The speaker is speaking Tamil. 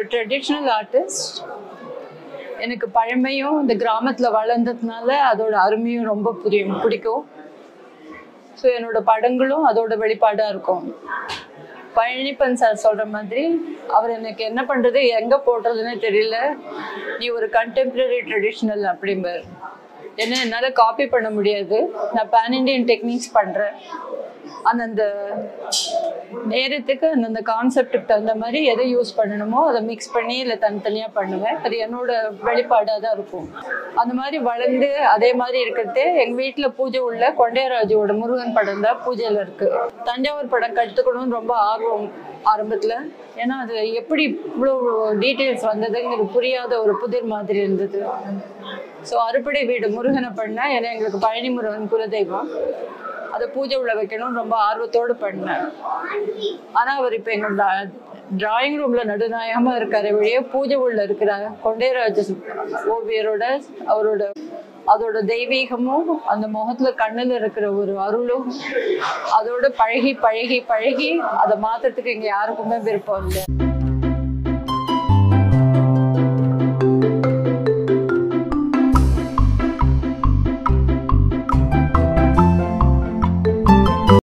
ட்ரெடிஷ்னல் ஆர்டிஸ்ட் எனக்கு பழமையும் இந்த கிராமத்தில் வளர்ந்ததுனால அதோட அருமையும் ரொம்ப புரியும் பிடிக்கும் ஸோ என்னோட படங்களும் அதோட வெளிப்பாடாக இருக்கும் பழனிப்பன் சார் சொல்கிற மாதிரி அவர் எனக்கு என்ன பண்ணுறது எங்கே போடுறதுன்னு தெரியல நீ ஒரு கண்டெம்பரரி ட்ரெடிஷ்னல் அப்படிம்பார் ஏன்னா என்னால் காப்பி பண்ண முடியாது நான் பேன் இண்டியன் டெக்னிக்ஸ் பண்ணுறேன் அந்தந்த நேரத்துக்கு அந்தந்த கான்செப்டுக்கு தகுந்த மாதிரி எதை யூஸ் பண்ணணுமோ அதை மிக்ஸ் பண்ணி இல்லை தனித்தனியாக பண்ணுவேன் அது என்னோட வெளிப்பாடாக தான் இருக்கும் அந்த மாதிரி வளர்ந்து அதே மாதிரி இருக்கிறது எங்கள் வீட்டில் பூஜை உள்ள கொண்டையராஜுவோட முருகன் படம் தான் பூஜையில் இருக்குது தஞ்சாவூர் படம் கற்றுக்கணும்னு ரொம்ப ஆர்வம் ஆரம்பத்தில் ஏன்னா அது எப்படி இவ்வளோ டீட்டெயில்ஸ் வந்ததுங்கிறது புரியாத ஒரு புதிர் மாதிரி இருந்தது ஸோ அறுபடை வீடு முருகனை பண்ணேன் ஏன்னா எங்களுக்கு பழனி முருகன் குலதெய்வம் அதை பூஜை உள்ள வைக்கணும்னு ரொம்ப ஆர்வத்தோடு பண்ணேன் ஆனால் அவர் இப்போ எங்களோட டிராயிங் ரூம்ல நடுநாயகமா இருக்காரு வெளியே பூஜை உள்ள இருக்கிற கொண்டேராஜ ஓவியரோட அவரோட அதோட தெய்வீகமும் அந்த முகத்துல கண்ணுல இருக்கிற ஒரு அருளும் அதோட பழகி பழகி பழகி அதை மாத்துறதுக்கு இங்க யாருக்குமே விருப்பம் இல்லை